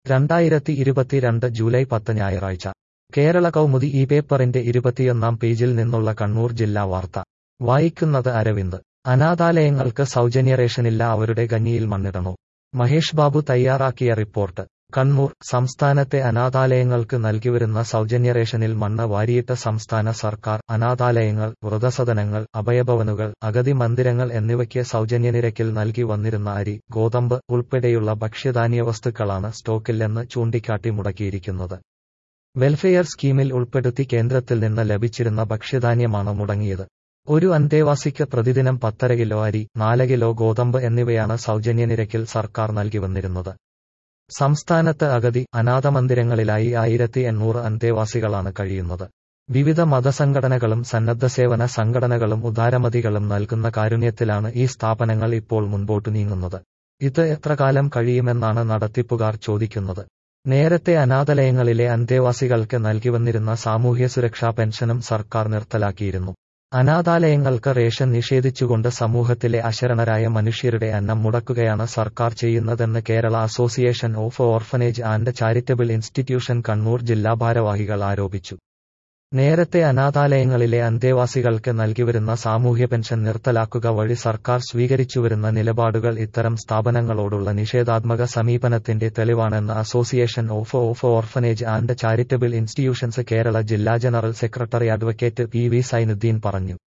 രണ്ടായിരത്തി ഇരുപത്തിരണ്ട് ജൂലൈ പത്ത് ഞായറാഴ്ച കേരള കൗമുദി ഈ പേപ്പറിന്റെ ഇരുപത്തിയൊന്നാം പേജിൽ നിന്നുള്ള കണ്ണൂർ ജില്ലാ വാർത്ത വായിക്കുന്നത് അരവിന്ദ് അനാഥാലയങ്ങൾക്ക് സൗജന്യ റേഷനില്ല അവരുടെ കഞ്ഞിയിൽ മണ്ണിടണോ മഹേഷ് ബാബു തയ്യാറാക്കിയ റിപ്പോർട്ട് കണ്ണൂർ സംസ്ഥാനത്തെ അനാഥാലയങ്ങൾക്ക് നൽകിവരുന്ന സൗജന്യ റേഷനിൽ മണ്ണ് വാരിയിട്ട സംസ്ഥാന സർക്കാർ അനാഥാലയങ്ങൾ വൃതസദനങ്ങൾ അഭയഭവനുകൾ അഗതി മന്ദിരങ്ങൾ എന്നിവയ്ക്ക് സൗജന്യ നിരക്കിൽ നൽകി വന്നിരുന്ന അരി ഗോതമ്പ് ഉൾപ്പെടെയുള്ള ഭക്ഷ്യധാന്യ വസ്തുക്കളാണ് സ്റ്റോക്കില്ലെന്ന് ചൂണ്ടിക്കാട്ടി മുടക്കിയിരിക്കുന്നത് വെൽഫെയർ സ്കീമിൽ ഉൾപ്പെടുത്തി കേന്ദ്രത്തിൽ നിന്ന് ലഭിച്ചിരുന്ന ഭക്ഷ്യധാന്യമാണ് മുടങ്ങിയത് ഒരു അന്തേവാസിക്ക് പ്രതിദിനം പത്തര കിലോ അരി നാല് കിലോ ഗോതമ്പ് എന്നിവയാണ് സൗജന്യ നിരക്കിൽ സർക്കാർ നൽകി വന്നിരുന്നത് സംസ്ഥാനത്ത് അഗതി അനാഥമന്ദിരങ്ങളിലായി ആയിരത്തി എണ്ണൂറ് അന്തേവാസികളാണ് കഴിയുന്നത് വിവിധ മതസംഘടനകളും സന്നദ്ധ സേവന സംഘടനകളും ഉദാരമതികളും നൽകുന്ന കാരുണ്യത്തിലാണ് ഈ സ്ഥാപനങ്ങൾ ഇപ്പോൾ മുൻപോട്ടു നീങ്ങുന്നത് ഇത് എത്ര കാലം കഴിയുമെന്നാണ് നടത്തിപ്പുകാർ ചോദിക്കുന്നത് നേരത്തെ അനാഥാലയങ്ങളിലെ അന്തേവാസികൾക്ക് നൽകിവന്നിരുന്ന സാമൂഹ്യ സുരക്ഷാ പെൻഷനും സർക്കാർ നിർത്തലാക്കിയിരുന്നു അനാഥാലയങ്ങൾക്ക് റേഷൻ നിഷേധിച്ചുകൊണ്ട് സമൂഹത്തിലെ അശരണരായ മനുഷ്യരുടെ അന്നം മുടക്കുകയാണ് സർക്കാർ ചെയ്യുന്നതെന്ന് Kerala association of orphanage and charitable institution Kannur ജില്ലാ ഭാരവാഹികൾ ആരോപിച്ചു നേരത്തെ അനാഥാലയങ്ങളിലെ അന്തേവാസികൾക്ക് നൽകിവരുന്ന സാമൂഹ്യ പെൻഷൻ നിർത്തലാക്കുക വഴി സർക്കാർ സ്വീകരിച്ചുവരുന്ന നിലപാടുകൾ ഇത്തരം സ്ഥാപനങ്ങളോടുള്ള നിഷേധാത്മക സമീപനത്തിന്റെ തെളിവാണെന്ന് association of of orphanage and charitable institutions Kerala ജില്ലാ general secretary advocate P V Zainuddin പറഞ്ഞു